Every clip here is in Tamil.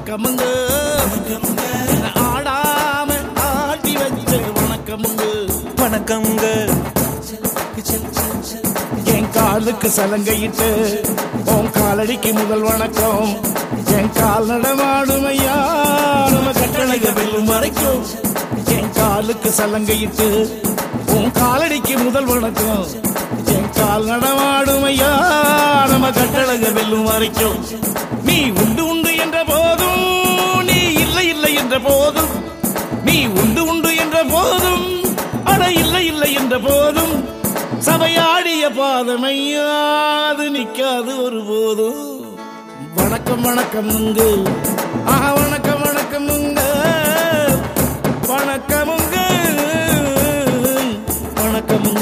வணக்கமுங்க என்னை ஆடாம ஆட்டி வச்ச வணக்கமுங்க வணக்கம்ங்க என் காலுக்கு சலங்கையிட்டு உன் காலடிக்கு முதல் வணக்கம் என் கால் நடமாடும் ஐயா நம்ம கட்டளைக வெல்லும் வரைக்கும் என் காலுக்கு சலங்கையிட்டு உன் காலடிக்கு முதல் வணக்கம் என் கால் நடமாடும் ஐயா நம்ம கட்டளைக வெல்லும் வரைக்கும் நீ உண்டு உண்டு என்ற போதும் நீ இல்லை இல்லை என்ற போதும் நீ உண்டு உண்டு என்ற போதும் அட இல்லை இல்லை என்ற போதும் சபையாடிய பாதமையாது நிக்காது ஒருபோதும் வணக்கம் வணக்கமுங்க ஆஹா வணக்கம் வணக்கமுங்க வணக்கமுங்க வணக்கமுங்க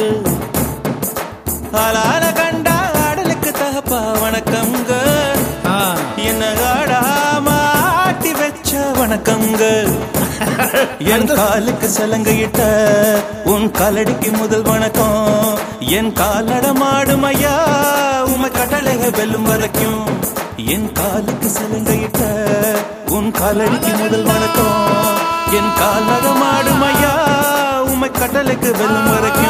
ஆளால கண்டா ஆடலுக்கு தகப்பா வணக்கம்ங்க ஆ, என்ன ஆடாம ஆட்டி வச்ச வணக்கம்ங்க என் காலுக்கு சலங்கையிட்ட உன் காலடிக்கு முதல் வணக்கம் என் காலடமாடும் ஐயா உமை கட்டளைக வெல்லும் வரைக்கும் என் காலுக்கு சலங்கையிட்ட உன் காலடிக்கு முதல் வணக்கம் என் காலடமாடும் ஐயா உமை கட்டளைக்கு வெல்லும் வரைக்கும்